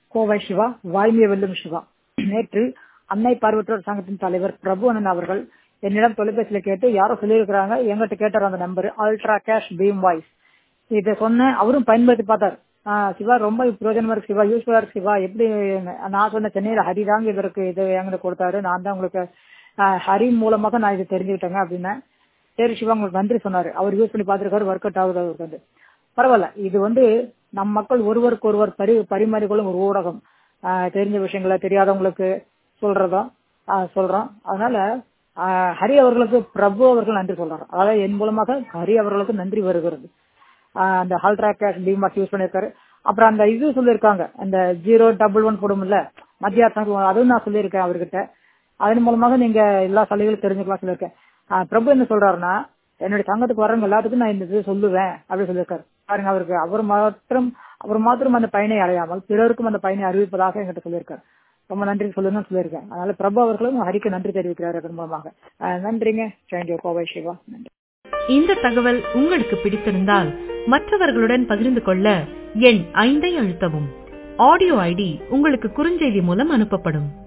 கோவை சிவா வாய்மைய வெல்லும் சிவா நேற்று அன்னை பார்வையற்றோர் சங்கத்தின் தலைவர் பிரபுவனன் அவர்கள் என்னிடம் தொலைபேசியில கேட்டு யாரோ சொல்லியிருக்கிறாங்க எங்கிட்ட கேட்டார் அந்த number ultra cash BHIM voice இதை சொன்னேன் அவரும் பயன்படுத்தி பார்த்தார் ஆஹ் சிவா ரொம்ப பிரயோஜனமா இருக்கு சிவா யூஸ்ஃபுல்லா இருக்கு சிவா எப்படி நான் சொன்ன சென்னையில ஹரி தாங்க இதற்கு இது எங்களுக்கு கொடுத்தாரு நான் தான் உங்களுக்கு ஆஹ் ஹரி மூலமாக நான் இதை தெரிஞ்சுக்கிட்டேங்க அப்படின்னேன் சரி சிவா உங்களுக்கு நன்றி சொன்னாரு அவர் யூஸ் பண்ணி பார்த்திருக்காரு ஒர்க் அவுட் ஆகுது அவருக்கு வந்து பரவாயில்ல இது வந்து நம் மக்கள் ஒருவருக்கு ஒருவர் பரி பரிமாறிக்கொள்ளும் ஒரு ஊடகம் ஆஹ் தெரிஞ்ச விஷயங்களை தெரியாதவங்களுக்கு சொல்றதும் ஆஹ் சொல்றோம் அதனால ஆஹ் ஹரி அவர்களுக்கு பிரபு அவர்கள் நன்றி சொல்றாரு அதாவது என் மூலமாக ஹரி அவர்களுக்கு நன்றி வருகிறது ஆஹ் அந்த ஹால்ட்ரா கேஷ் டிமார்க் யூஸ் பண்ணிருக்காரு அப்புறம் அந்த இது சொல்லியிருக்காங்க அந்த ஜீரோ டபுள் ஒன் போடும்ல மத்திய அரசாங்கம் அதுவும் நான் சொல்லியிருக்கேன் அவர்கிட்ட அதன் மூலமாக நீங்க எல்லா சலுகைகளும் தெரிஞ்சுக்கலாம் சொல்லியிருக்கேன் ஆஹ் பிரபு என்ன சொல்றாருன்னா என்னுடைய சங்கத்துக்கு வர்றவங்க எல்லாத்துக்கும் நான் இந்த இது சொல்லுவேன் அப்படின்னு சொல்லியிருக்காரு பாருங்க அவருக்கு அவர் மாத்திரம் அவர் மாத்திரம் அந்த பயனை அடையாமல் பிறருக்கும் அந்த பயனை அறிவிப்பதாக என்கிட்ட சொல்லியிருக்காரு ரொம்ப நன்றி சொல்லுங்க சொல்லியிருக்கேன் அதனால பிரபு அவர்களும் ஹரிக்கு நன்றி தெரிவிக்கிறார் அதன் மூலமாக ஆஹ் நன்றிங்க தேங்க்யூ கோவை சிவா நன்றி இந்த தகவல் உங்களுக்கு பிடித்திருந்தால் மற்றவர்களுடன் பகிர்ந்து கொள்ள எண் ஐந்தை அழுத்தவும் ஆடியோ ஐடி உங்களுக்கு குறுஞ்செய்தி மூலம் அனுப்பப்படும்